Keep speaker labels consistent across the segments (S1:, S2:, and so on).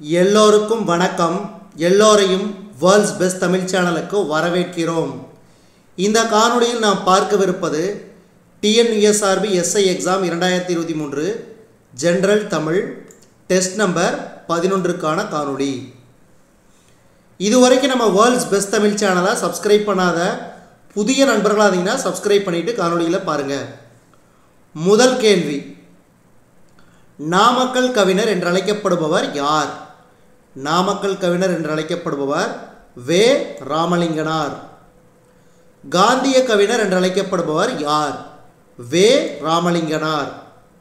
S1: எல்லோருக்கும் வணக்கம் எல்லோரையும் வேர்ல்ட்ஸ் பெஸ்ட் தமிழ் சேனலுக்கு வரவேற்கிறோம் இந்த காணொளியில் நாம் பார்க்கவிருப்பது டிஎன்யூஎஸ்ஆர்பி எஸ்ஐ எக்ஸாம் இரண்டாயிரத்தி இருபத்தி மூன்று ஜென்ரல் தமிழ் டெஸ்ட் நம்பர் பதினொன்றுக்கான காணொளி இதுவரைக்கும் நம்ம வேர்ல்ட்ஸ் பெஸ்ட் தமிழ் சேனலை சப்ஸ்கிரைப் பண்ணாத புதிய நண்பர்களாக இருந்தீங்கன்னா சப்ஸ்கிரைப் பண்ணிவிட்டு காணொளிகளை பாருங்கள் முதல் கேள்வி நாமக்கல் கவிஞர் என்று அழைக்கப்படுபவர் யார் நாமக்கல் கவிஞர் என்று அழைக்கப்படுபவர் வே ராமலிங்கனார் காந்திய கவிஞர் என்று அழைக்கப்படுபவர் யார் வே ராமலிங்கனார்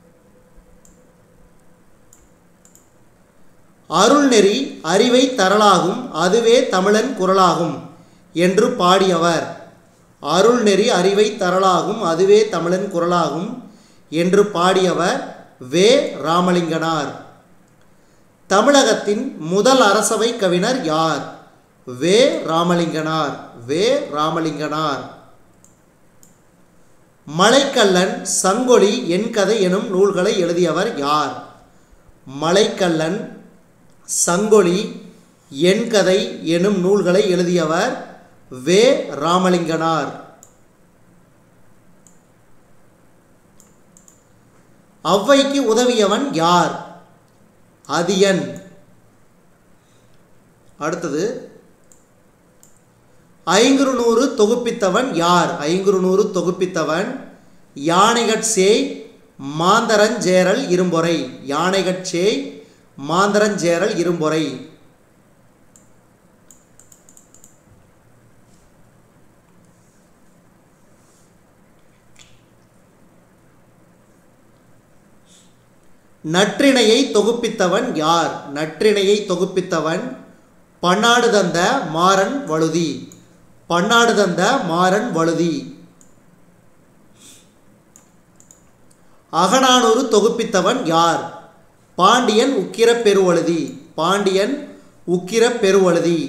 S1: அருள்நெறி அறிவை தரலாகும் அதுவே தமிழன் குரலாகும் என்று பாடியவர் அருள்நெறி அறிவை தரலாகும் அதுவே தமிழன் குரலாகும் என்று பாடியவர் வே ராமலிங்கனார் தமிழகத்தின் முதல் அரசவை கவிஞர் யார் வே ராமலிங்கனார் வே ராமலிங்கனார் மலைக்கல்லன் சங்கொலி என் கதை எனும் நூல்களை எழுதியவர் யார் மலைக்கல்லன் சங்கொலி என் கதை எனும் நூல்களை எழுதியவர் வே ராமலிங்கனார் ஔவைக்கு உதவியவன் யார் அதியன் அடுத்தது ஐங்குறு நூறு தொகுப்பித்தவன் யார் ஐங்குறு நூறு தொகுப்பித்தவன் யானைகட்சேய் மாந்தரஞ்சேரல் இரும்பொறை யானைகட்சேய் மாந்தரஞ்சேரல் இரும்பொறை நற்றிணையை தொகுப்பித்தவன் யார் நற்றிணையை தொகுப்பித்தவன் பன்னாடு தந்த மாறன் வழுதி பன்னாடு தந்த மாறன் வழுதி அகநானூறு தொகுப்பித்தவன் யார் பாண்டியன் உக்கிர பெருவழுதி பாண்டியன் உக்கிர பெருவழுதி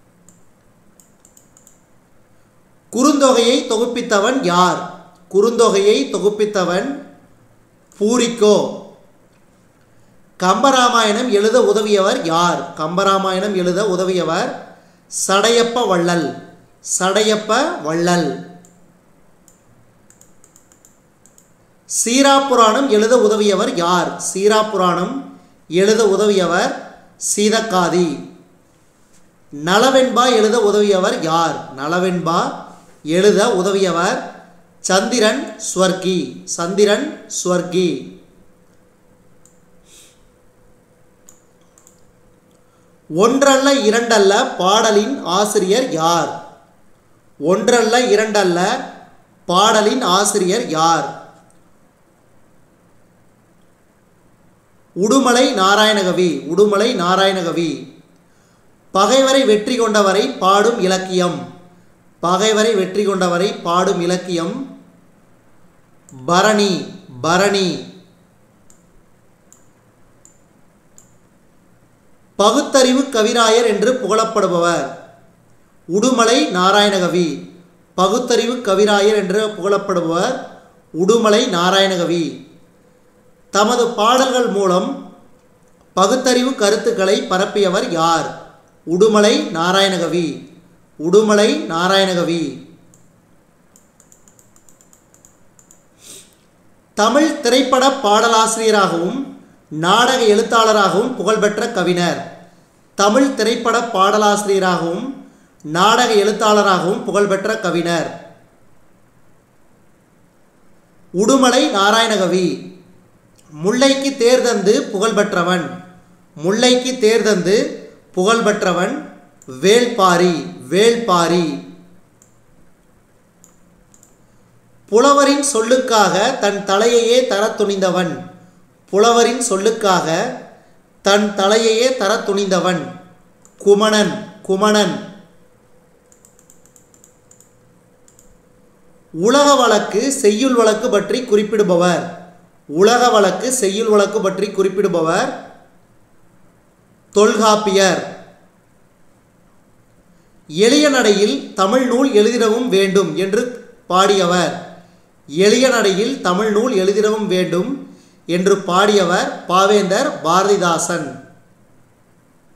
S1: குறுந்தொகையை தொகுப்பித்தவன் யார் குறுந்தொகையை தொகுப்பித்தவன் பூரிக்கோ கம்பராமாயணம் எழுத உதவியவர் யார் கம்பராமாயணம் எழுத உதவியவர் சடையப்ப வள்ளல் சடையப்ப வள்ளல் சீராப்புராணம் எழுத உதவியவர் யார் சீராப்புராணம் எழுத உதவியவர் சீதக்காதி நலவெண்பா எழுத உதவியவர் யார் நலவெண்பா எழுத உதவியவர் சந்திரன் ஸ்வர்கி சந்திரன் ஸ்வர்கி ஒன்றல்ல இரண்டல்ல பாடலின் ஆசிரியர் யார் ஒன்றல்ல இரண்டல்ல பாடலின் ஆசிரியர் யார் உடுமலை நாராயணகவி உடுமலை நாராயணகவி பகைவரை வெற்றி கொண்டவரை பாடும் இலக்கியம் பகைவரை வெற்றி கொண்டவரை பாடும் இலக்கியம் பரணி பரணி பகுத்தறிவு கவிராயர் என்று புகழப்படுபவர் உடுமலை நாராயணகவி பகுத்தறிவு கவிராயர் என்று புகழப்படுபவர் உடுமலை நாராயணகவி தமது பாடல்கள் மூலம் பகுத்தறிவு கருத்துக்களை பரப்பியவர் யார் உடுமலை நாராயணகவி உடுமலை நாராயணகவி தமிழ் திரைப்பட பாடலாசிரியராகவும் நாடக எழுத்தாளராகவும் புகழ்பெற்ற கவிஞர் தமிழ் திரைப்பட பாடலாசிரியராகவும் நாடக எழுத்தாளராகவும் புகழ்பெற்ற கவிஞர் உடுமலை நாராயணகவி முல்லைக்கு தேர்தந்து புகழ்பெற்றவன் முல்லைக்கு தேர்தந்து புகழ்பெற்றவன் வேள்பாரி வேள்பாரி புலவரின் சொல்லுக்காக தன் தலையையே தர துணிந்தவன் புலவரின் சொல்லுக்காக தன் தலையையே தர துணிந்தவன் குமணன் குமணன் உலக வழக்கு செய்யுள் வழக்கு பற்றி குறிப்பிடுபவர் உலக வழக்கு செய்யுள் வழக்கு பற்றி குறிப்பிடுபவர் தொல்காப்பியர் எளிய நடையில் தமிழ் நூல் எழுதிடவும் வேண்டும் என்று பாடியவர் எளிய நடையில் தமிழ் நூல் எழுதிடவும் வேண்டும் என்று பாடியவர் பாவேந்தர் பாரதிதாசன்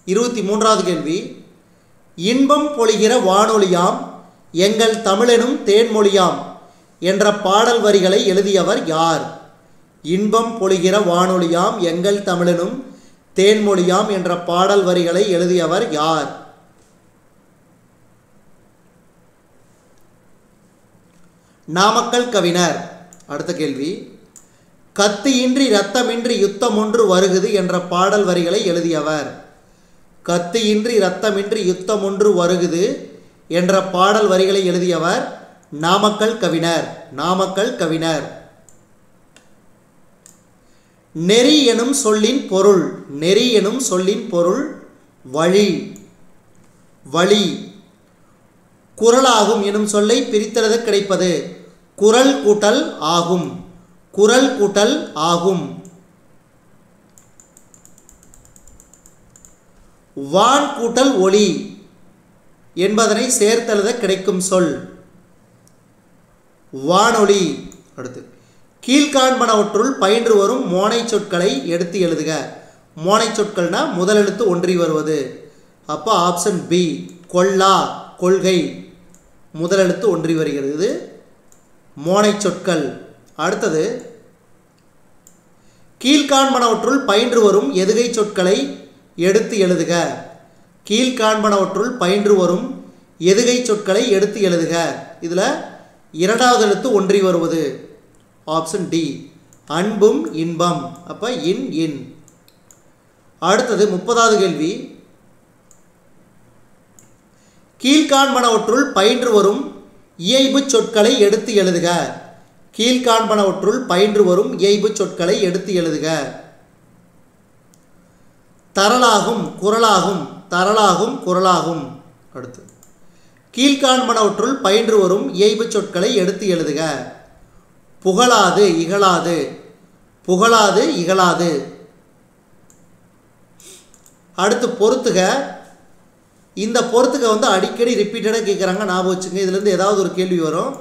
S1: இருபத்தி மூன்றாவது கேள்வி இன்பம் பொழிகிற வானொலியாம் எங்கள் தமிழெனும் தேன்மொழியாம் என்ற பாடல் வரிகளை எழுதியவர் யார் இன்பம் பொழிகிற வானொலியாம் எங்கள் தமிழெனும் தேன்மொழியாம் என்ற பாடல் வரிகளை எழுதியவர் யார் நாமக்கல் கவிஞர் அடுத்த கேள்வி கத்தியின்றி இரத்தமின்றி யுத்தம் ஒன்று வருகுது என்ற பாடல் வரிகளை எழுதியவர் கத்தியின்றி இரத்தமின்றி யுத்தம் ஒன்று வருகுது என்ற பாடல் வரிகளை எழுதியவர் நாமக்கல் கவிஞர் நாமக்கல் கவிஞர் நெறி எனும் சொல்லின் பொருள் நெறி எனும் சொல்லின் பொருள் வழி வழி குரலாகும் எனும் சொல்லை பிரித்தெழுத கிடைப்பது குரல் கூட்டல் ஆகும் குரல் கூட்டல் ஆகும் வான் கூட்டல் ஒளி என்பதனை சேர்த்தெழுத கிடைக்கும் சொல் வானொலி அடுத்து கீழ்காண்பனவற்றுள் பயின்று வரும் மோனை சொற்களை எடுத்து எழுதுக மோனை சொற்கள்னா முதல் எழுத்து ஒன்றி வருவது அப்போ ஆப்ஷன் பி கொல்லா கொள்கை முதல் எழுத்து ஒன்றி வருகிறது மோனை சொற்கள் அடுத்தது கீழ்காண்பனவற்றுள் பயின்று வரும் எதுகை சொற்களை எடுத்து எழுதுக கீழ்காண்பனவற்றுள் பயின்று வரும் எதுகை சொற்களை எடுத்து எழுதுக இதில் இரண்டாவது எழுத்து ஒன்றி வருவது ஆப்ஷன் டி அன்பும் இன்பம் அப்போ இன் இன் அடுத்தது முப்பதாவது கேள்வி கீழ்காண்பனவற்றுள் பயின்று வரும் இயைபு சொற்களை எடுத்து எழுதுக கீழ்காண்பனவற்றுள் பயின்று வரும் இயைபு சொற்களை எடுத்து எழுதுக தரலாகும் குரலாகும் தரலாகும் குரலாகும் அடுத்து கீழ்காண்பனவற்றுள் பயின்று வரும் இயைபு சொற்களை எடுத்து எழுதுக புகழாது இகழாது புகழாது இகழாது அடுத்து பொறுத்துக இந்த பொறுத்துக்க வந்து அடிக்கடி ரிப்பீட்டடாக கேட்குறாங்க ஞாபகம் வச்சுங்க இதுலேருந்து ஏதாவது ஒரு கேள்வி வரும்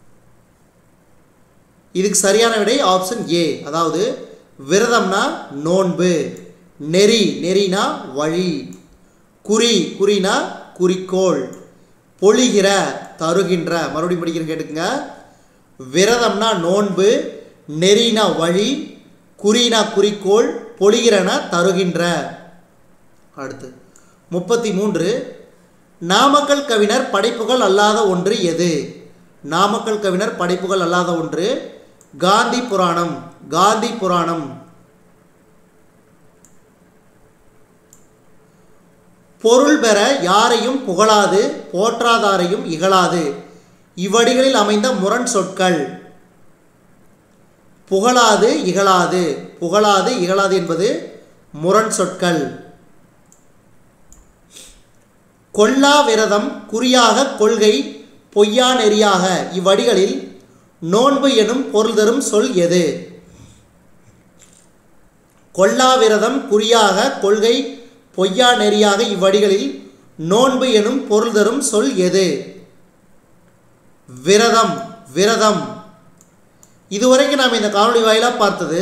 S1: இதுக்கு சரியான விடை ஆப்ஷன் ஏ அதாவது விரதம்னா நோன்பு நெறி நெறினா வழி குறி குறினா குறிக்கோள் பொழிகிற தருகின்ற மறுபடியும் படிக்கிறேன் கேட்டுக்குங்க விரதம்னா நோன்பு நெறினா வழி குறினா குறிக்கோள் பொழிகிறனா தருகின்ற அடுத்து முப்பத்தி மூன்று நாமக்கல் கவிஞர் படைப்புகள் அல்லாத ஒன்று எது நாமக்கல் கவிஞர் படைப்புகள் அல்லாத ஒன்று காந்தி புராணம் காந்தி புராணம் பொருள் பெற யாரையும் புகழாது போற்றாதாரையும் இகழாது இவ்வடிகளில் அமைந்த முரண் சொற்கள் புகழாது இகழாது புகழாது இகழாது என்பது முரண் சொற்கள் கொல்லா விரதம் குறியாக கொள்கை பொய்யா நெறியாக இவ்வடிகளில் நோன்பு எனும் பொருள் தரும் சொல் எது கொல்லா விரதம் குறியாக கொள்கை பொய்யா நெறியாக இவ்வடிகளில் நோன்பு எனும் பொருள் தரும் சொல் எது விரதம் விரதம் இதுவரைக்கும் நாம் இந்த காணொளி வாயிலாக பார்த்தது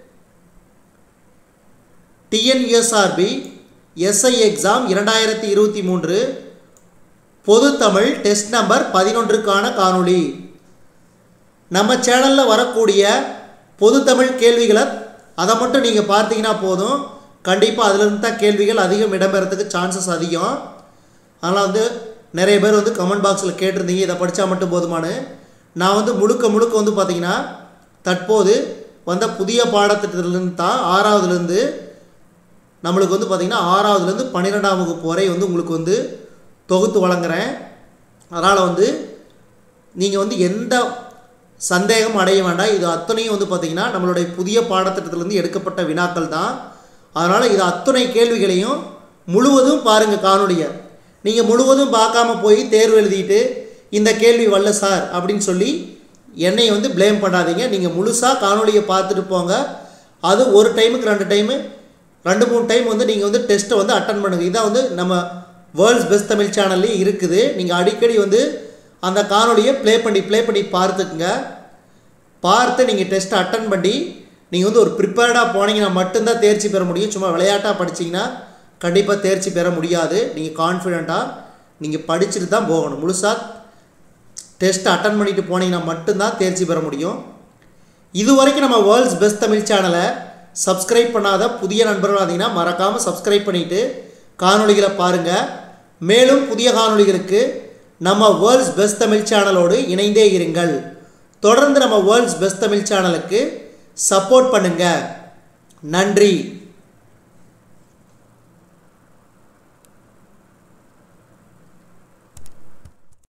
S1: டிஎன்யூஎஸ்ஆர்பி எஸ்ஐ எக்ஸாம் இரண்டாயிரத்தி இருபத்தி மூன்று பொது தமிழ் டெஸ்ட் நம்பர் பதினொன்றுக்கான காணொளி நம்ம சேனலில் வரக்கூடிய பொது தமிழ் கேள்விகளை அதை மட்டும் நீங்கள் பார்த்தீங்கன்னா போதும் கண்டிப்பாக அதிலிருந்து தான் கேள்விகள் அதிகம் இடம்பெறத்துக்கு சான்சஸ் அதிகம் அதனால் வந்து நிறைய பேர் வந்து கமெண்ட் பாக்ஸில் கேட்டிருந்தீங்க இதை படித்தா மட்டும் போதுமானு நான் வந்து முழுக்க முழுக்க வந்து பார்த்திங்கன்னா தற்போது வந்த புதிய பாடத்திட்டத்திலிருந்து தான் ஆறாவதுலேருந்து நம்மளுக்கு வந்து பார்த்திங்கன்னா ஆறாவதுலேருந்து பன்னிரெண்டாம் வகுப்பு வரை வந்து உங்களுக்கு வந்து தொகுத்து வழங்குறேன் அதனால் வந்து நீங்கள் வந்து எந்த சந்தேகம் அடைய வேண்டாம் இது அத்தனையும் வந்து பார்த்திங்கன்னா நம்மளுடைய புதிய பாடத்திட்டத்திலேருந்து எடுக்கப்பட்ட வினாக்கள் தான் அதனால் இது அத்தனை கேள்விகளையும் முழுவதும் பாருங்கள் காணொலியை நீங்கள் முழுவதும் பார்க்காம போய் தேர்வு எழுதிட்டு இந்த கேள்வி வரல சார் அப்படின்னு சொல்லி என்னை வந்து ப்ளேம் பண்ணாதீங்க நீங்கள் முழுசாக காணொலியை பார்த்துட்டு போங்க அது ஒரு டைமுக்கு ரெண்டு டைமு ரெண்டு மூணு டைம் வந்து நீங்கள் வந்து டெஸ்ட்டை வந்து அட்டன் பண்ணுங்கள் இதான் வந்து நம்ம வேர்ல்ட்ஸ் பெஸ்ட் தமிழ் சேனல்லையும் இருக்குது நீங்கள் அடிக்கடி வந்து அந்த காணொலியை ப்ளே பண்ணி ப்ளே பண்ணி பார்த்துக்குங்க பார்த்து நீங்கள் டெஸ்ட்டை அட்டன் பண்ணி நீங்கள் வந்து ஒரு ப்ரிப்பேர்டாக போனீங்கன்னா மட்டும்தான் தேர்ச்சி பெற முடியும் சும்மா விளையாட்டாக படிச்சிங்கன்னா கண்டிப்பாக தேர்ச்சி பெற முடியாது நீங்கள் கான்ஃபிடெண்ட்டாக நீங்கள் படிச்சுட்டு தான் போகணும் முழுசாக டெஸ்ட் அட்டன் பண்ணிட்டு போனீங்கன்னா மட்டும்தான் தேர்ச்சி பெற முடியும் இது வரைக்கும் நம்ம வேர்ல்ட்ஸ் பெஸ்ட் தமிழ் சேனலை சப்ஸ்கிரைப் பண்ணாத புதிய நண்பர்கள் பார்த்தீங்கன்னா மறக்காமல் சப்ஸ்கிரைப் பண்ணிவிட்டு காணொளிகளை பாருங்கள் மேலும் புதிய காணொளிகளுக்கு நம்ம வேர்ல்ட்ஸ் பெஸ்ட் தமிழ் சேனலோடு இணைந்தே இருங்கள் தொடர்ந்து நம்ம வேர்ல்ட்ஸ் பெஸ்ட் தமிழ் சேனலுக்கு சப்போர்ட் பண்ணுங்கள் நன்றி